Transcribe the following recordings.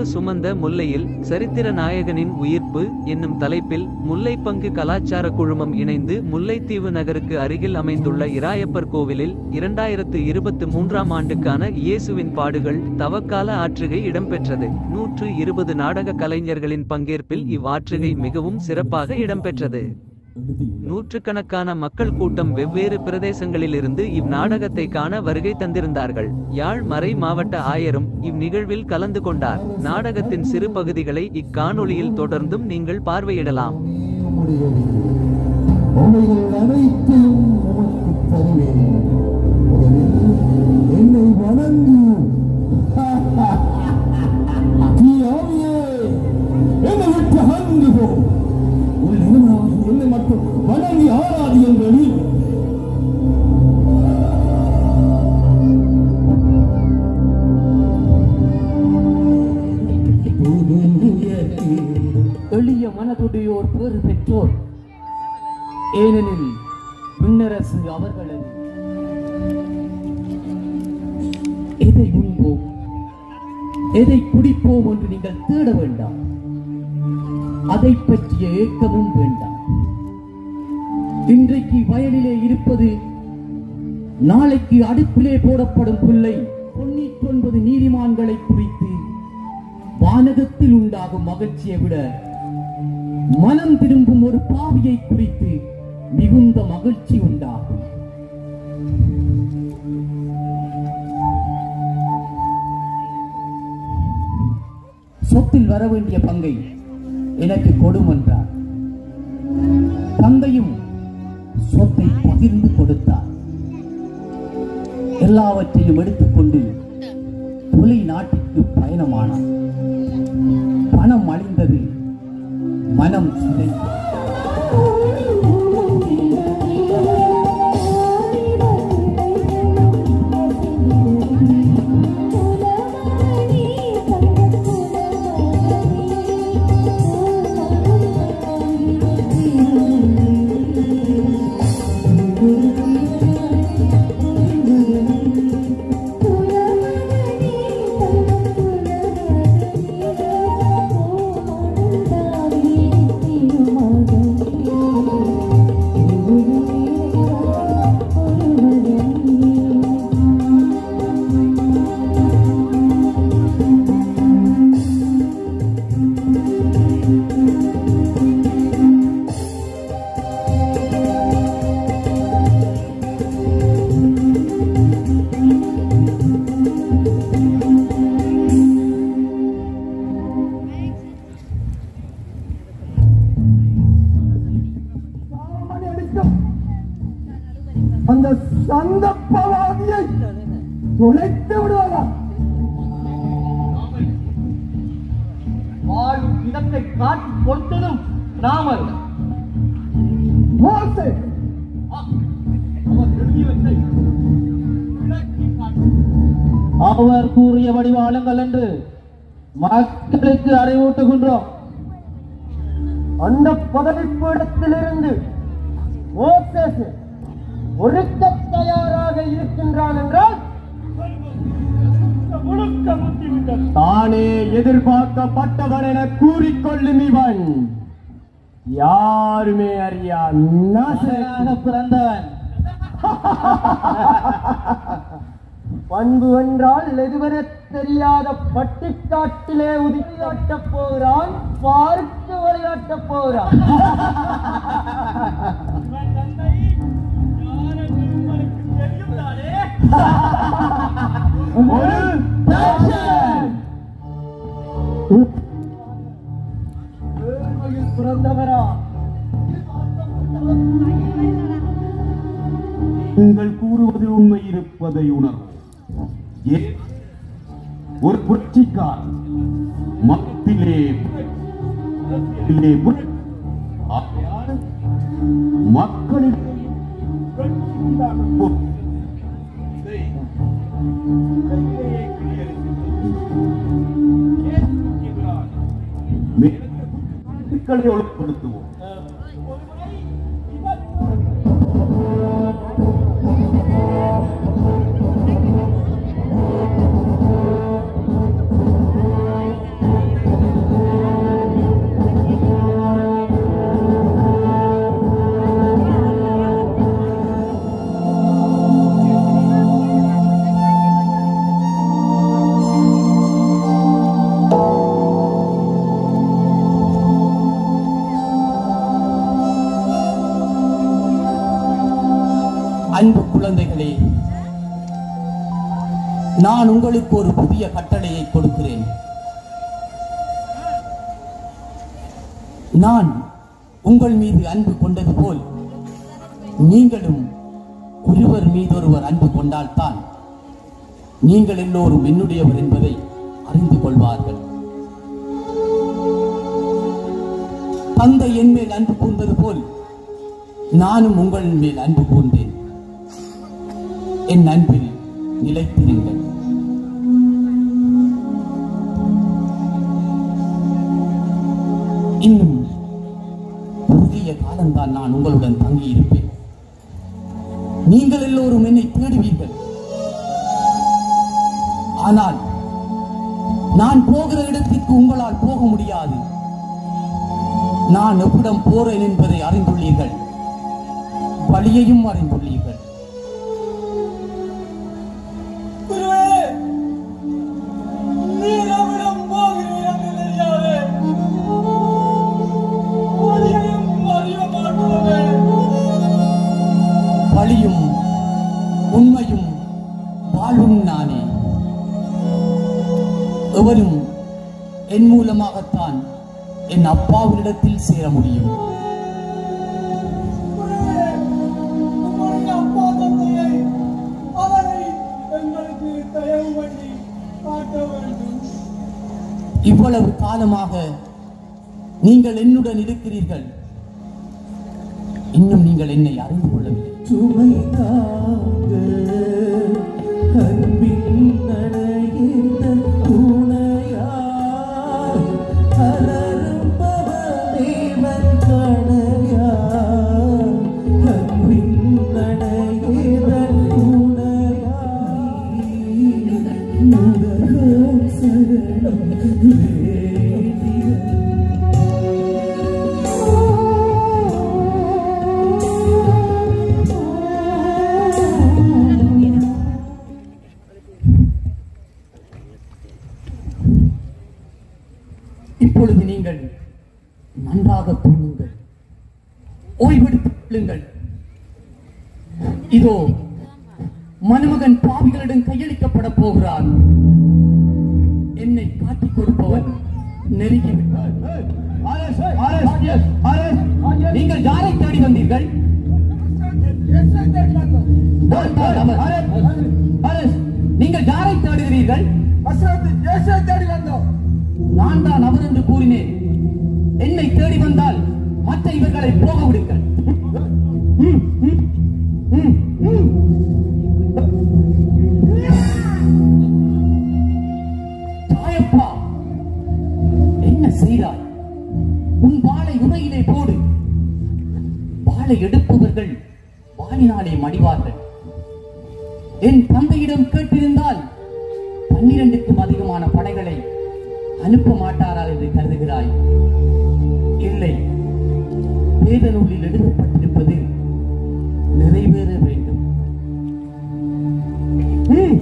நினைவு சுமந்த முல்லையில் சரித்திர நாயகனின் உயிர்ப்பு என்னும் தலைப்பில் முல்லைப்பங்கு கலாச்சார குழுமம் இணைந்து முல்லைத்தீவு நகருக்கு அருகில் அமைந்துள்ள இராயப்பர் கோவிலில் இரண்டாயிரத்து இருபத்து மூன்றாம் ஆண்டுக்கான இயேசுவின் பாடுகள் தவக்கால ஆற்றுகை இடம்பெற்றது நூற்று இருபது நாடக கலைஞர்களின் பங்கேற்பில் இவ்வாற்றுகை மிகவும் சிறப்பாக இடம்பெற்றது நூற்றுக்கணக்கான மக்கள் கூட்டம் வெவ்வேறு பிரதேசங்களிலிருந்து இவ்நாடகத்தை காண வருகை தந்திருந்தார்கள் யாழ் மறை மாவட்ட ஆயரும் இவ்நிகழ்வில் கலந்து கொண்டார் நாடகத்தின் சிறு பகுதிகளை இக்காணொளியில் தொடர்ந்தும் நீங்கள் பார்வையிடலாம் உமைகள் அனைத்தையும் உமக்கு தருவேன் முதலில் என்னை வணங்கு தீயாவியே, என்னை விட்டு அகன்று போ உன் இறைவனாகிய என்னை மட்டும் வணங்கி ஆராதியங்களி எளிய மனதுடையோர் பேறு பெற்றோர் ஏனெனில் விண்ணரசு அவர்களது எதை உண்போம் எதை குடிப்போம் என்று நீங்கள் தேட வேண்டாம் அதை பற்றிய ஏக்கமும் வேண்டாம் இன்றைக்கு வயலிலே இருப்பது நாளைக்கு அடுப்பிலே போடப்படும் புல்லை தொண்ணூற்றி ஒன்பது நீதிமான்களை குறித்து வானகத்தில் உண்டாகும் மகிழ்ச்சியை விட மனம் திரும்பும் ஒரு பாவியை குறித்து மிகுந்த மகிழ்ச்சி உண்டாகும் சொத்தில் வர வேண்டிய பங்கை எனக்கு கொடும் என்றார் தந்தையும் சொத்தை பகிர்ந்து கொடுத்தார் எல்லாவற்றையும் எடுத்துக்கொண்டு புலி நாட்டிற்கு பயணமானார் பணம் அழிந்தது மனம் சிதைந்தது சாமணி அடிக்கும் அந்த சந்தப்பவாதியை துளைத்து விடுவாரா வாழும் இடத்தை காட்டி கொடுத்ததும் நாமல் மோசே அவர் கூறியபடி வாழுங்கள் என்று மக்களுக்கு அறிவூட்டுகின்றோம் அந்த பதவிப்பீடத்திலிருந்து மோசேஸ் ஒழுக்க தயாராக இருக்கின்றான் என்றால் தானே எதிர்பார்க்கப்பட்டவன் என கூறிக்கொள்ளும் இவன் யாருமே அறியா நாசனாக பிறந்தவன் பண்பு என்றால் எதுவென தெரியாத பட்டிக்காட்டிலே உதிக்காட்டப் போகிறான் பார்த்து விளையாட்டப் போகிறான் ஒரு passion. ஏழ்மையில் பிறந்தவரா நீங்கள் கூறுவது உண்மை இருப்பதை உணர்வோம் ஏ ஒரு புரட்சிக்கார் மத்திலே மத்திலே புர- ஆகையால் மக்களின் மேற்களை ஒழுங்குபடுத்துவோம் Thank அன்பு குழந்தைகளே நான் உங்களுக்கு ஒரு புதிய கட்டளையை கொடுக்கிறேன் நான் உங்கள் மீது அன்பு கொண்டது போல் நீங்களும் ஒருவர் மீதொருவர் அன்பு கொண்டால்தான் நீங்கள் எல்லோரும் என்னுடையவர் என்பதை அறிந்து கொள்வார்கள் தந்தை என் மேல் அன்பு கூர்ந்தது போல் நானும் உங்கள் மேல் அன்பு கூர்ந்தேன் என் அன்பில் நிலைத்திருங்கள் இன்னும் குறுகிய காலம்தான் நான் உங்களுடன் தங்கியிருப்பேன் நீங்கள் எல்லோரும் என்னை தேடுவீர்கள் ஆனால் நான் போகிற இடத்திற்கு உங்களால் போக முடியாது நான் எவ்விடம் போறேன் என்பதை அறிந்துள்ளீர்கள் வழியையும் அறிந்துள்ளீர்கள் வழியும் உண்மையும் வாழ்வும் நானே எவரும் என் மூலமாகத்தான் என் அப்பாவினிடத்தில் சேர முடியும் இவ்வளவு காலமாக நீங்கள் என்னுடன் இருக்கிறீர்கள் இன்னும் நீங்கள் என்னை அறிந்து கொள்ளவில்லை சுமைதாக அன்பின் நடையிட்ட துணையாய் அலறும்பவர் தேவன் கணையாய் அன்பின் நடையிட்ட துணையாய் முதலும் சரணம் வேண்டிய இப்பொழுது நீங்கள் நன்றாக தூங்குங்கள் ஓய்வெடுத்துக் கொள்ளுங்கள் இதோ மணமகன் பாவிகளிடம் கையளிக்கப்பட போகிறார் என்னை காட்டிக் கொடுப்பவன் நெருங்கிவிட்டார் நீங்கள் யாரை தேடி வந்தீர்கள் அரஸ், நீங்கள் யாரை தேடுகிறீர்கள் நான் தான் அவர் என்று கூறினேன் என்னை தேடி வந்தால் மற்ற இவர்களை போக விடுங்கள் ம், ம், ம், ம். தாயப்பா என்ன செய்தாய் உன் வாளை உரையிலே போடு வாளை எடுப்பவர்கள் வாளினாலே மடிவார்கள் என் தந்தையிடம் கேட்டிருந்தால் பன்னிரண்டுக்கும் அதிகமான படைகளை அனுப்ப மாட்டாரா என்று கருதுகிறாய் இல்லை வேத நூலில் எழுதப்பட்டிருப்பது நிறைவேற வேண்டும் ம்.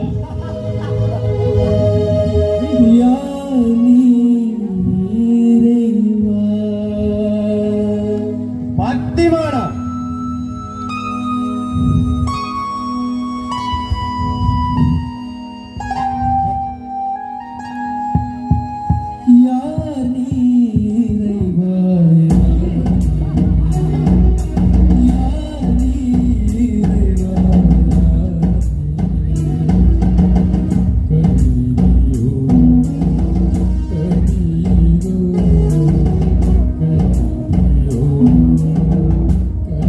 பக்திமானம் யார் நீ இறைவா யார் நீ இறைவா கதியோ கதியோ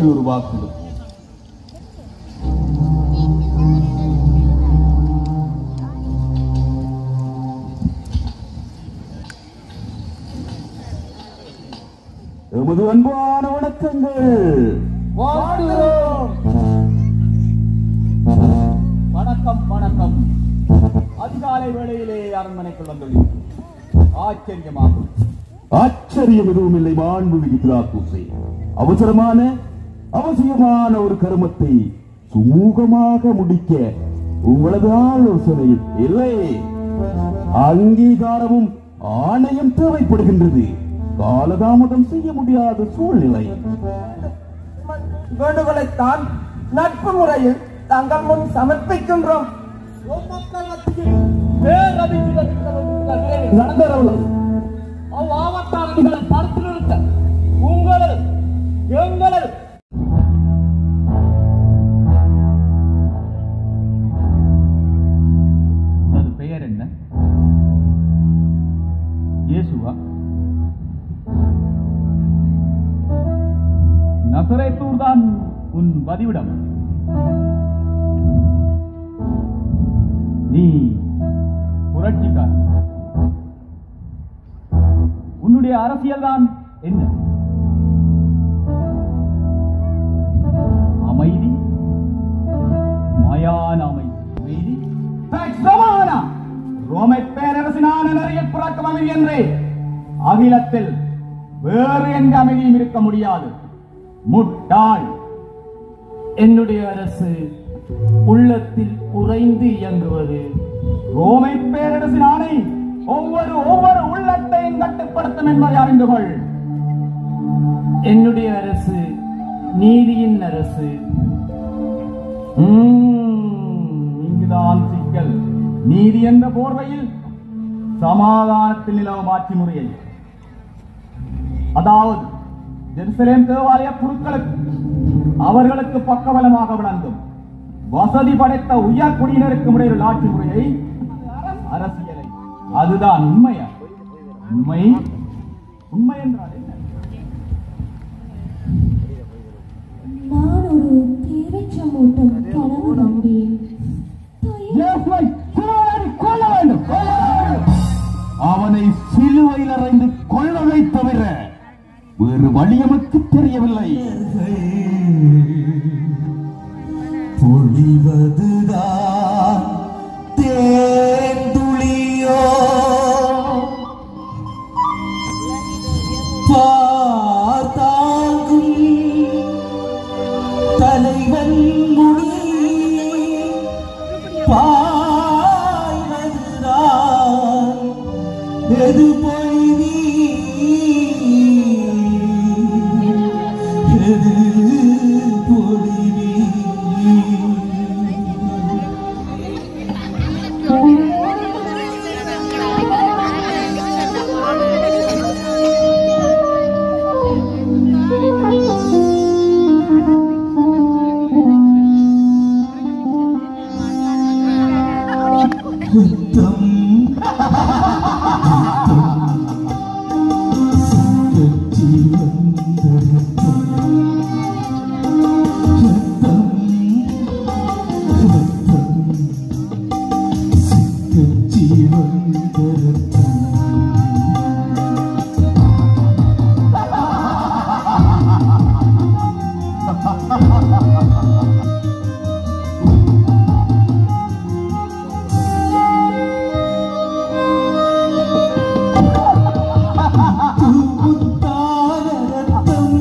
நீங்கள் ஒரு வாக்கெடுப்போம் எமது அன்பான வணக்கங்கள் வணக்கம் வணக்கம் அதிகாலை வேளையிலே அரண்மனைக்குள் வந்துள்ளீர்கள் ஆச்சரியமாகும் ஆச்சரியம் எதுவும் இல்லை மாண்புமிகு பிலாத்தூசே அவசரமான அவசியமான ஒரு கருமத்தை சுமூகமாக முடிக்க உங்களது ஆலோசனை இல்லை அங்கீகாரமும் ஆணையம் தேவைப்படுகின்றது காலதாமதம் செய்ய முடியாத சூழ்நிலை வேண்டுகோளைத்தான் நட்பு முறையில் தங்கள் முன் சமர்ப்பிக்கின்றோம் நடந்தவர்களும் அவ் ஆபத்தானங்களை தடுத்து நிறுத்த உங்களது எங்களது உனது பெயர் என்ன இயேசுவா நசரேத்தூர் தான் உன் பதிவிடம் நீ புரட்சிக்கார் உன்னுடைய அரசியல் தான் என்ன அமைதி மயான அமைதி அமைதி சமானா ரோமை பேரரசினான நிறைய புறக்கம் அமைதி என்று அகிலத்தில் வேறு எந்த அமைதியும் இருக்க முடியாது முட்டாள் என்னுடைய அரசு உள்ளத்தில் உறைந்து இயங்குவது ரோமை பேரரசின் ஆணை ஒவ்வொரு ஒவ்வொரு உள்ளத்தையும் கட்டுப்படுத்தும் என்பதை அறிந்து கொள் என்னுடைய அரசு நீதியின் அரசு உம், இங்குதான் சிக்கல் நீதி என்ற போர்வையில் சமாதானத்தில் நிலவும் ஆட்சி முறையை அதாவது ஜெருசலேம் தேவாலய குழுக்களுக்கு அவர்களுக்கு பக்கபலமாக விளங்கும் வசதி படைத்த உயர் குடியினருக்கு இடையில் ஆட்சி முறையை அரசியலை அதுதான் உண்மையா உண்மை உண்மை என்றால் என்ன நான் ஒரு தேவைச்ச மூட்டம் கனவு கண்டேன் இயேசுவை சிலுவையில் கொல்ல வேண்டும் கொல்ல வேண்டும். அவனை சிலுவையில் அறைந்து கொள்வதை தவிர வேறு வழி எமக்கு தெரியவில்லை பொழிவதுதான் தேந்துளியோ பார்த்தாங்கும் தலைவன் முடி பாய்வதுதான் எது பொழிவி எது பொழிவி குத்தம் கட்சி வந்த ரத்தம் ரத்தம் ரத்தம் கட்சி வந்த ரத்தம் முத்தான ரத்தம்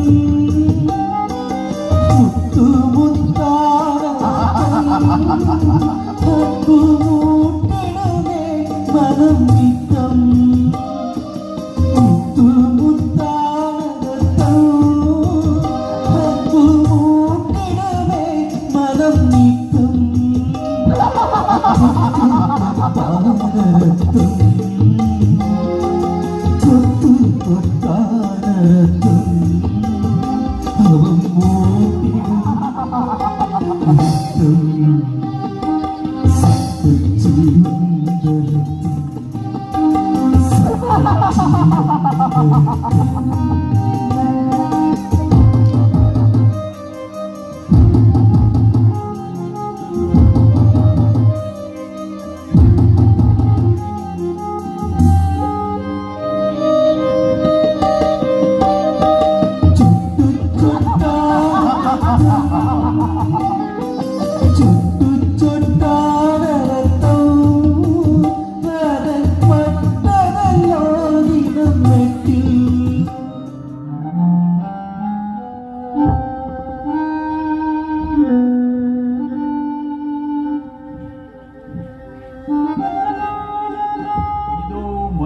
முத்து முத்தான ரத்தம் அன்பு மூட்டிடமே மனம் நித்தம் முத்து முத்தான ரத்தம் அன்பு மூட்டிடமே மனம் நித்தம் முத்தான ரத்தம் சொத்து பொத்தான ரத்தம் அவன் மூட்டிடும் ரத்தம் சத்தச்சி வந்த ரத்தம் சத்தச்சி வந்த ரத்தம்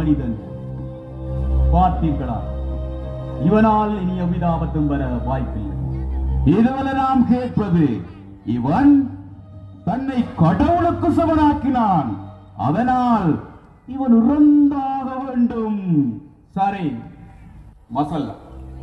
மனிதன் பார்த்தீர்களா இவனால் இனி எவ்வித ஆபத்தும் வர வாய்ப்பில்லை இதுவரை நாம் கேட்பது இவன் தன்னை கடவுளுக்கு சமனாக்கினான் அதனால் இவன் இறந்தாக வேண்டும் சரி மசல்லா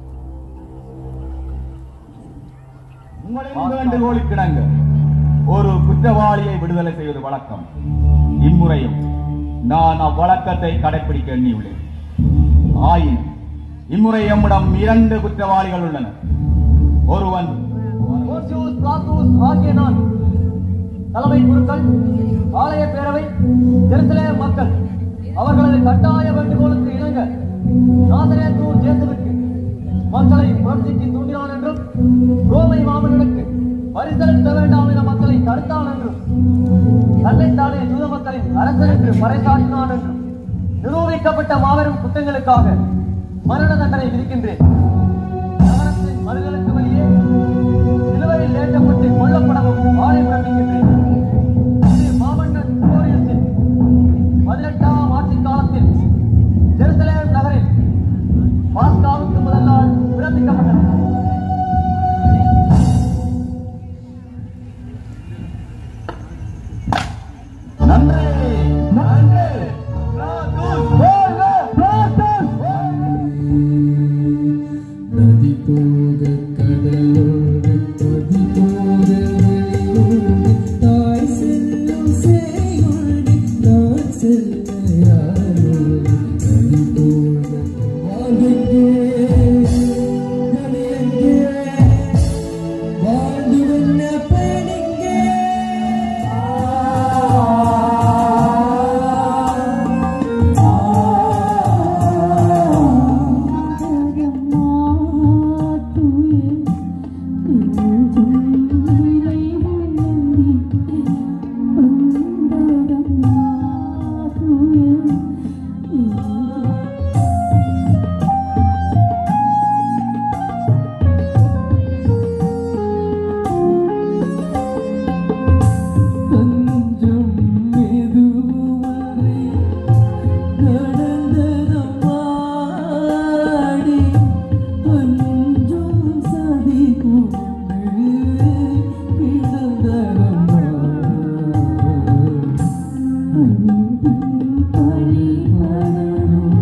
உங்களின் வேண்டுகோளுக்கிணங்க ஒரு குற்றவாளியை விடுதலை செய்வது வழக்கம் இம்முறையும் நான் அவ்வழக்கத்தை கடைபிடிக்க எண்ணியுள்ளேன் ஆயின் இம்முறை எம்மிடம் இரண்டு குற்றவாளிகள் உள்ளனர் ஒருவன் போர்ச்சியூஸ் பிளாத்தூஸ் ஆகிய நான் தலைமை குருக்கள் ஆலய பேரவை ஜெருசலேம் மக்கள் அவர்களது கட்டாய வேண்டுகோளுக்கு இணங்க நாசரேத்தூர் ஜேசுவுக்கு மக்களை புரட்சிக்கு தூண்டினான் என்றும் ரோமை மாமன்னனுக்கு வரி செலுத்த வேண்டாம் என மக்களை தடுத்தான் என்றும் தன்னைத்தானே யூத மக்களின் அரசனுக்கு பறைசாற்றினான் என்றும் நிரூபிக்கப்பட்ட மாபெரும் குற்றங்களுக்காக மரண தண்டனை விதிக்கின்றேன் நகரத்தின் மறுகளுக்கு வெளியே சிலுவையில் ஏற்றப்பட்டு கொல்லப்படவும் ஆணை பிறப்பிக்கின்றேன் இது மாமன்னன் குளோரியஸின் பதினெட்டாம் ஆட்சி காலத்தில் ஜெருசலேம் நகரில் பாஸ்காவுக்கு முதல் நாள் பிறப்பிக்கப்பட்டது நன்றி நன்றி நதி போக கடலோடு நதி போக வெளியோடு தாய் செல்லும் சேயோடு நான் செல்ல யாரோடு நதி போக வாழ்வெங்கே நதியெங்கே வாழ்ந்து வந்த பயணிங்கே கொஞ்சம் மெதுவாரே நடந்ததம்மாடி அன்றும் சதி கொண்டு கிடந்ததம்மா பழி மலரும்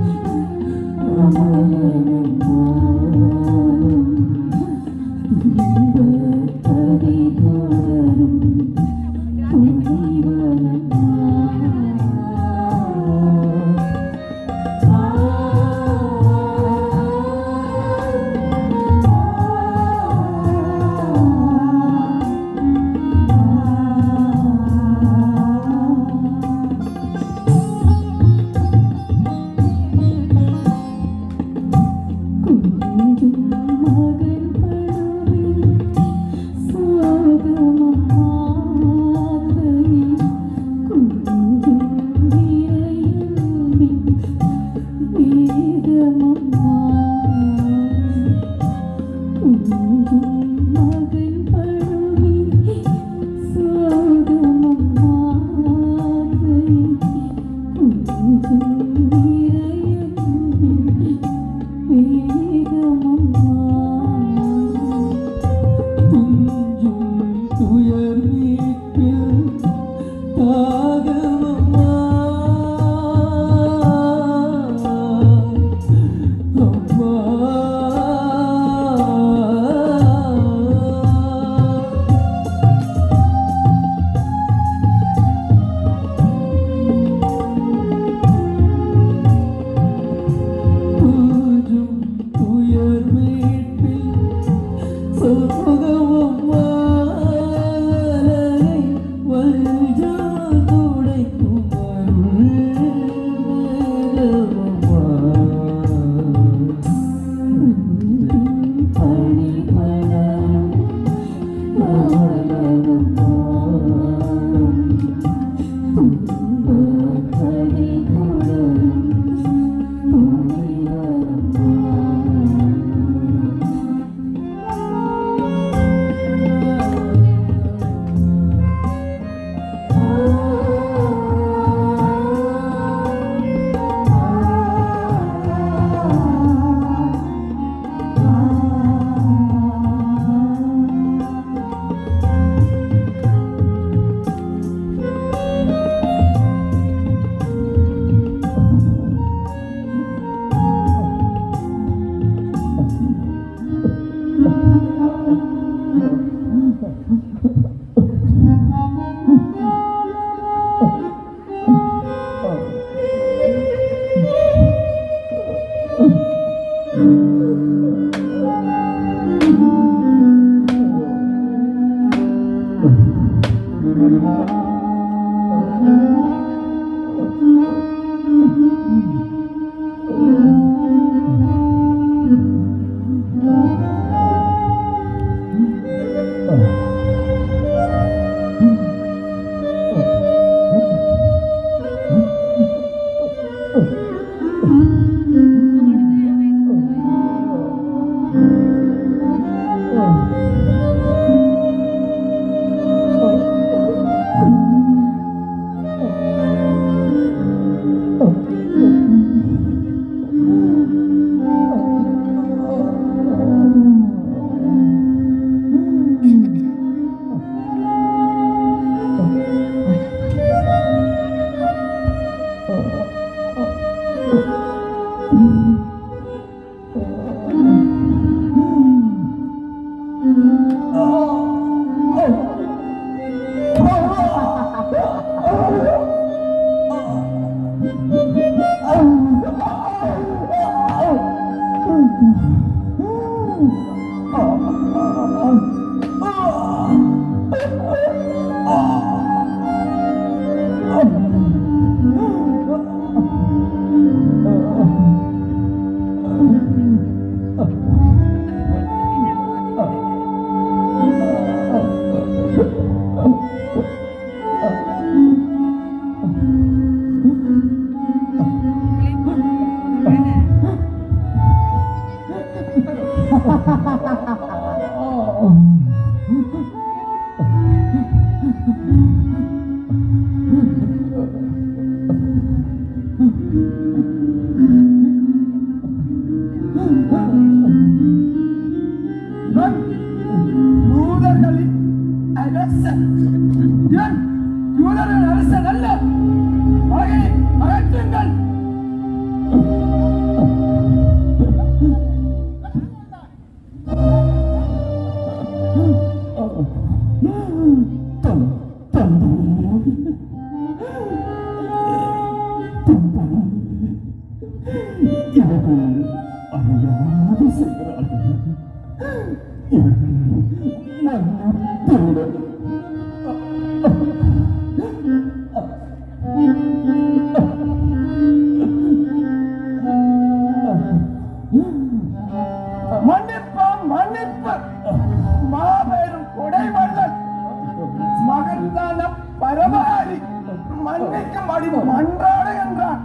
துயர் மீட்பில் தாகமம்மா அம்மா பூஜும் துயர் மீட்பில் சோகமம்மா வல்ஜால் துடைக்கும் ஆ யூதர்களின் அரசன் ஏன் யூதரின் அரசன் அல்ல மகனே அகற்றுங்கள் இவர்கள் அறியாது செய்கிறார்கள் இவர்கள் மன்னிப்புடன் மன்னிப்பு மன்னிப்பு மாபெரும் கொடைவள்ளல் மகத்தான பரமாரி மன்னிக்கும்படி மன்றாடுகின்றான்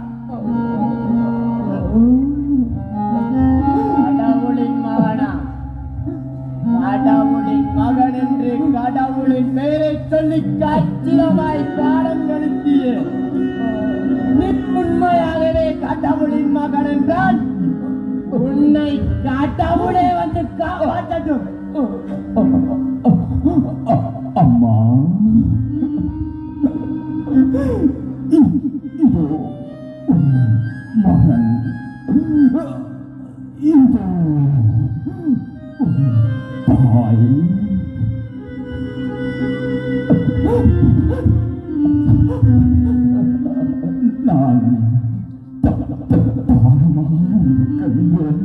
கடவுளின் மகனா கடவுளின் மகன் என்று கடவுளின் பெயரை சொல்லி கச்சிதமாய் பாடம் நடத்திய நீ உண்மையாகவே கடவுளின் மகன் என்றால் உன்னை கடவுளே வந்து காப்பாற்றட்டும் அம்மா இதோ உன் மகன் இதோ உன் தாய் நான் தானமாக கண்கள்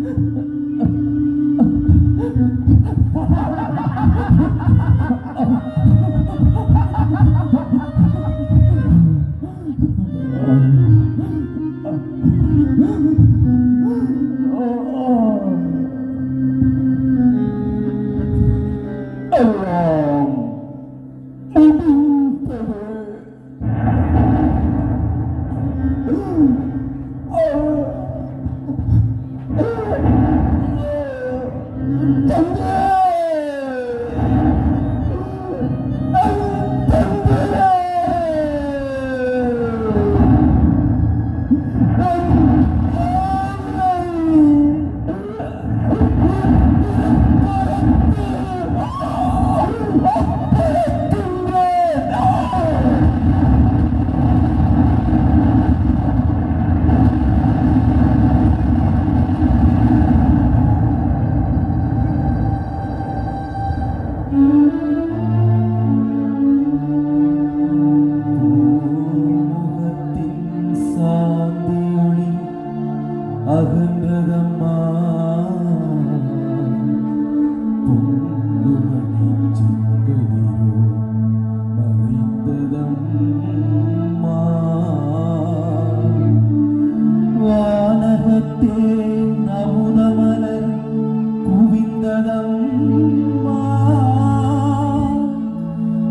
எல்லாம் முடிந்தது. சாந்தியொளி அகன்றதம்மா பொங்குமணி செங்கதிரோ மறைந்ததம்மா வானகத்தே அமுதமலர் குவிந்ததம்மா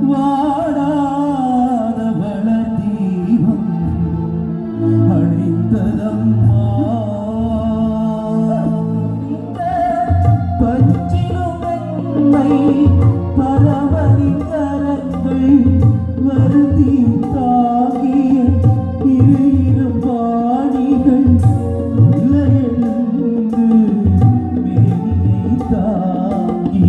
வாடாத வள தீபம் அணிந்ததம்மா வந்ததம்மா பச்சிலுமென்மை பரவலின் கரங்கள் வருந்தி தாங்கிய இரு இரும்பாணிகள் இல்லையென்று மேனியை தாங்கி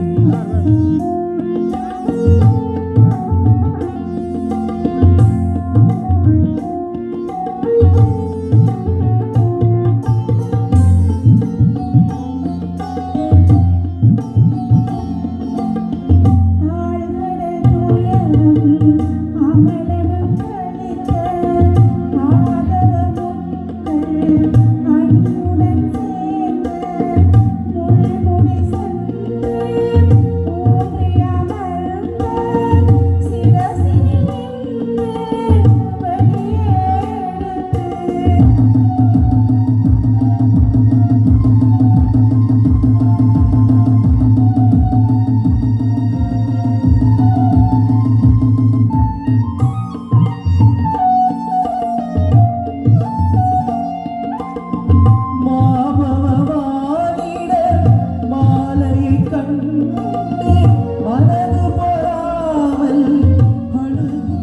மாபவவானிட மாலையை கண்டு மனது பொறாமல் அழுது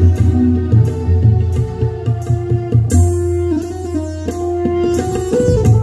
Thank you.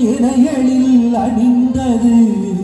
இணையலில் அணிந்தது